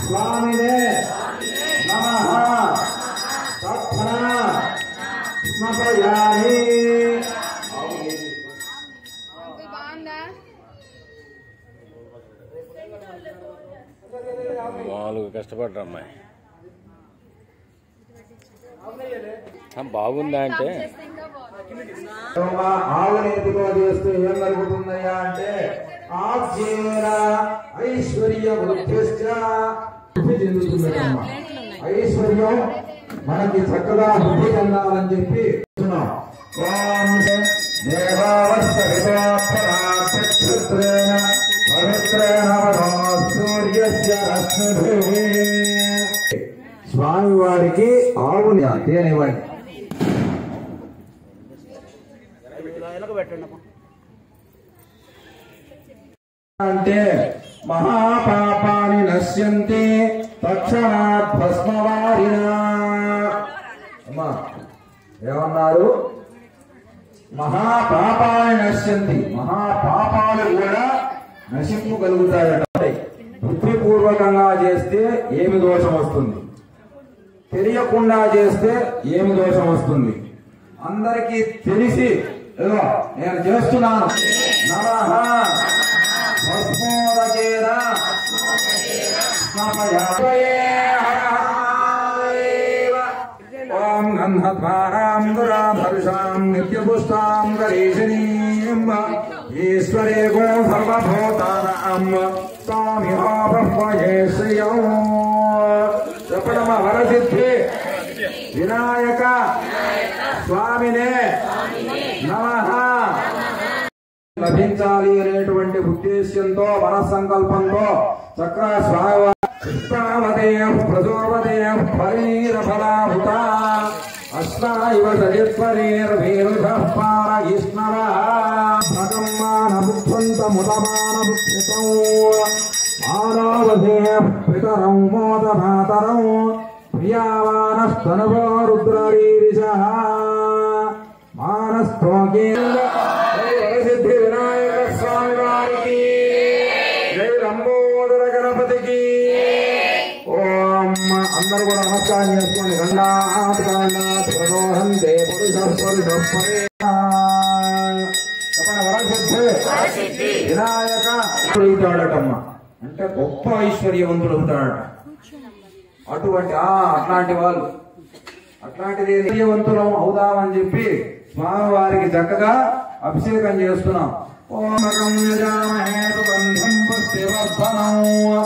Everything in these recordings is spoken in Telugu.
స్వామినే నమః తత్ఫల స్మపయామి అంకుల్ బాగుందా మామూలుగా కష్టపడ్డా అమ్మాయి ఆ, బాగుందా అంటే చేస్తే ఇంకా బాగుంది శోభ ఆవుని ఎత్తుకో చేస్తే ఏం కలుగుతుందయ్యా అంటే ఆజ్యేన ఐశ్వర్య వృద్ధిశ్చ వృద్ధి చెందుతుందమ్మా ఐశ్వర్యం మనకి చక్కగా వృద్ధి చెందాలని చెప్పి చెప్తున్నాం. ఓం దేవావస్థితోత్తరాక్షత్రేణ పవిత్రేణ వదో సూర్యస్య రశ్మిభిః. స్వామివారికి ఆవుని తేనివ్వండి అంటే మహాపాపాని నశ్యంతి తక్షణాత్ భస్మవారిన అమ్మా ఏమన్నారు మహాపాపాని నశ్యంతి మహాపాపాలు కూడా నశింపగలుగుతాయట బుద్ధిపూర్వకంగా చేస్తే ఏమి దోషం వస్తుంది తెలియకుండా చేస్తే ఏమి దోషం వస్తుంది అందరికీ తెలిసి ఏదో నేను చేస్తున్నాను నమః భస్మోదకేన స్నాపయామి. ఓం గంధద్వారాం దురాధర్షాం నిత్యపుష్టాం గరీషిణీం ఈశ్వరే గో సర్వభూతానాం స్వామిహాపహ్వయే శ్రియం చెప్పడమ వరసిద్ధి వినాయక స్వామినే నమః లభించాలి అనేటువంటి ఉద్దేశ్యంతో మనస్సంకల్పంతో చక్కగా స్వామి కృష్ణావదేయ ప్రచోదయ ఫలీర ఫలాభుత అశ్వాయివ సజిత్వరీర్వీరుధ పారయిష్ణవ భగం మానబుద్ధంతముదమానబుద్ధితం మానవధేయ పితరం మోదమాతరం ప్రియావానస్తనువో రుద్రరీరిషः మానస్థోకే సిద్ధి వినాయక స్వామి వారికి జై లంబోదర గణపతికి ఓం అందరూ కూడా నమస్కారం చేసుకోండి గండాత్ గండాత్ ప్రదోహం దే పురుష పురుష పరే చెప్పండి వరసిద్ధి వినాయక అవుతాడటమ్మ అంటే గొప్ప ఐశ్వర్యవంతుడు అవుతాడట అటువంటి ఆ అట్లాంటి వాళ్ళు అట్లాంటిది ఐశ్వర్యవంతులం అవుదామని చెప్పి స్వామివారికి చక్కగా అభిషేకం చేస్తున్నాం ఓమకం యజామహే సుగంధం పుష్టివర్ధనం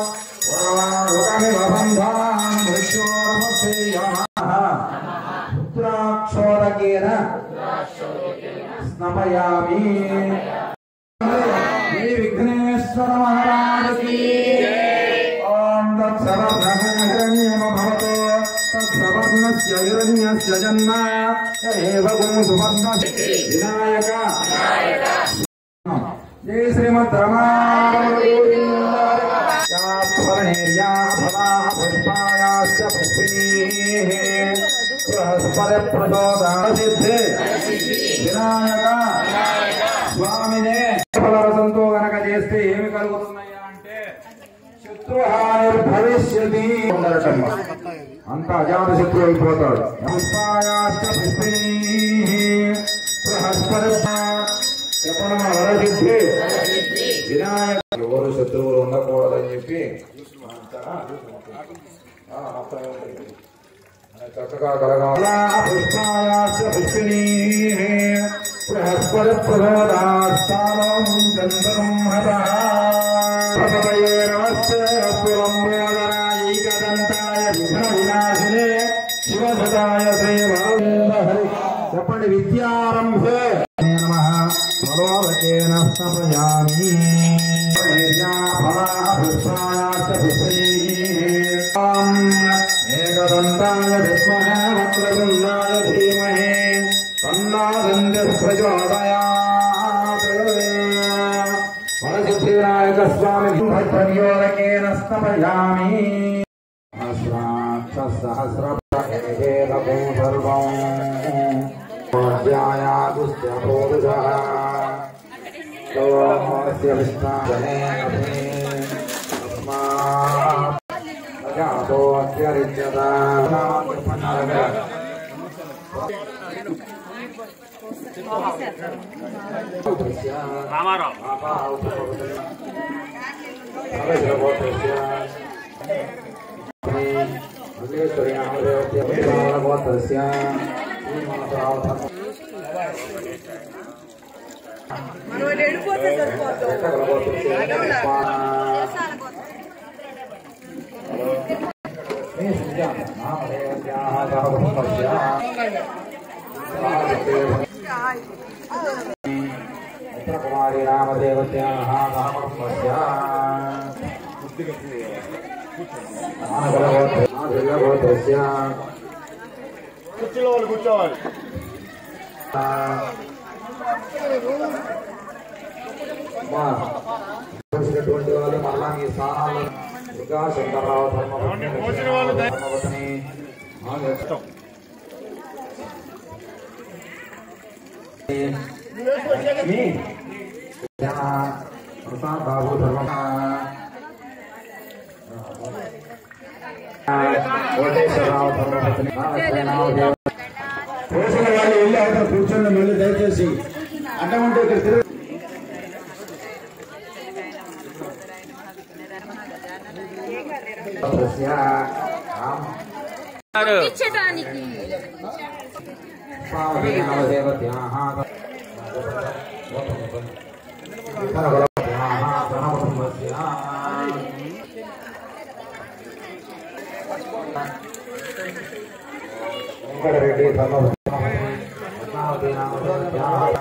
పుత్రాక్షోరకేన స్నపయామి శ్రీ విఘ్నేశ్వర మహారాజకి ఓం తత్సవర్ణహిరణ్యమభవతో తత్సవర్ణస్య హిరణ్యస్య జన్మ ఏవ సువర్ణ వినాయక జై శ్రీమద్ రమాణీర్యా ఫలా పుష్పాయాశ్చ పుష్పిణీః బృహస్పతి ప్రచోదసిద్ధి వినాయక స్వామినే ఫలరసంతో గనక చేస్తే ఏమి కలుగుతున్నాయా అంటే శత్రుహానిర్భవిష్యతి ఉండటమ్మ అంత అజాత శత్రు అయిపోతాడు పుష్పాయాశ్చ పుష్పిణీః బృహస్పతి చెప్పడం వరసిద్ధి వినాయక ఎవరు శత్రువులు ఉండకూడదని చెప్పి ఆ, అర్థం అవుతుంది. చక్కగా కలగాలా పుష్పాయాశ్చ పుష్పిణీ బృహస్పతి ప్రచోదాస్తానం చంద్రం హతః భగవయే నమస్తే అస్తు లంబోదరాయైకదంతాయ విఘ్న వినాశినే శివధృతాయ శ్రీ వరద హరి చెప్పండి విద్యారంభే నమః మనోవచేన స్థపయామి ఫలాపుష్పాయాశ్చ పుష్పైః ఏకదంతాయ విద్మహే వక్రతుండాయ ధీమహి తన్నాదండ్య ప్రచోదయాత్ వరసిద్ధివినాయక స్వామి భద్రయోగకేన స్తపయామి సహస్రహేదం సర్వం ధ్యాయాగుస్త్యబోధः సోమస్య విష్ణాజనే అభి తస్మాత్ మనం వెళ్ళిపోతే సరిపోతుంది కుమారి రామదేవత్యాः నామకర్మస్య మానవగోత్రస్య కుర్చీలో వాళ్ళు కూర్చోవాలి వచ్చినటువంటి వాళ్ళు మళ్ళా మీ స్థానాల్లో దుర్గా శంకర్రావు ధర్మపత్ని మోసిన వాళ్ళు దయ- ధర్మపత్ని ఆగస్తం. లక్ష్మి ప్రసాద్ బాబు ధర్మ కోటేశ్వరరావు ధర్మపత్ని నారాయణరావు దేవ కోసిన వాళ్ళు వెళ్ళి అవతల కూర్చోండి మళ్ళీ దయచేసి అడ్డం ఉంటే ఇక్కడ తిరుగు తస్య రామ ఇచ్చటానికి పావదేవత్యాः ధనబలవత్యాः ధనవసుమస్య వెంకటరెడ్డి ధర్మవతి నామదేవత్యాः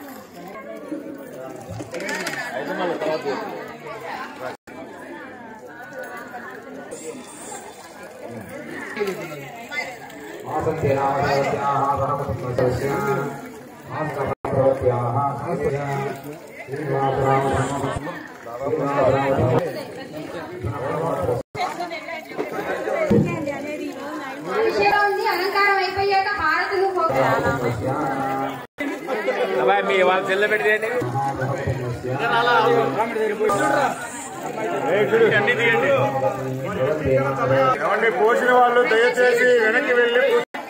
वासन्ते नामदेवत्याः धर्मपत्नस्य आस्कभवत्याः संस्थया श्रीनिवासरामधर्मपत्नी విషయం ఉంది అలంకారం అయిపోయాక హారతులు అబ్బాయి మీ వాళ్ళ తెల్ల పెడితే అన్ని తీయండి ఏమండి పోసిన వాళ్ళు దయచేసి వెనక్కి వెళ్ళి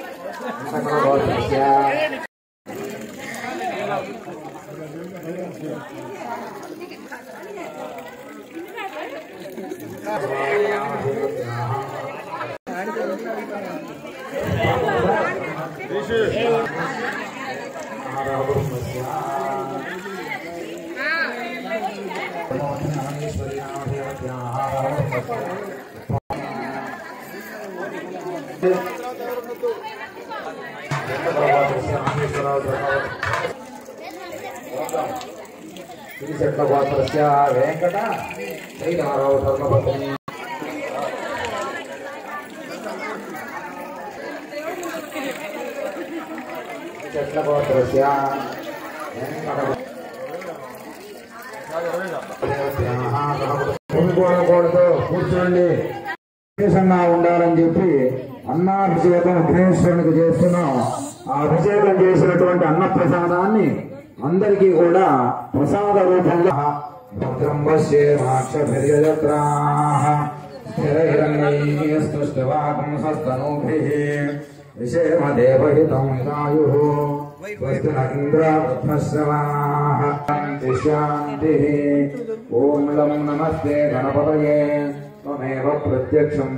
శ్రీశట్లగోత్రస్య వెంకట శ్రీరామారావు ధర్మపత్ని చెట్లగోత్రస్య కొనుక్కోకూడదు కూర్చోండి విశేషంగా ఉండాలని చెప్పి అన్నాభిషేకం విఘ్నేశ్వరునికి చేస్తున్నాం ఆ అభిషేకం చేసినటువంటి అన్న ప్రసాదాన్ని అందరికీ కూడా ప్రసాద రూపంగా భద్రం పశ్యేమాక్షభిర్యజత్రాः స్థిరహిరణ్యైस्तुष्टवागुंसस्तनूभिः विषेम देवहितं हितायुः स्वस्ति न इन्द्रावृद्धश्रवाः शान्ति शान्तिः ॐ लं नमस्ते गणपतये त्वमेव प्रत्यक्षं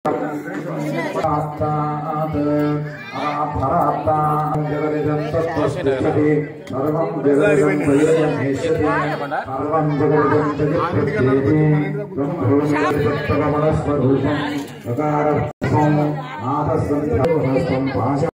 तत्त्वात् अनाथरात्तां जगदिदं तत्त्वस्तिष्ठति सर्वं जगदिदं वैरजन्येष्यति सर्वं जगदिदं जगत्प्रत्येति ब्रह्मणस्वरूपं सकारं नाथसन्धं पाश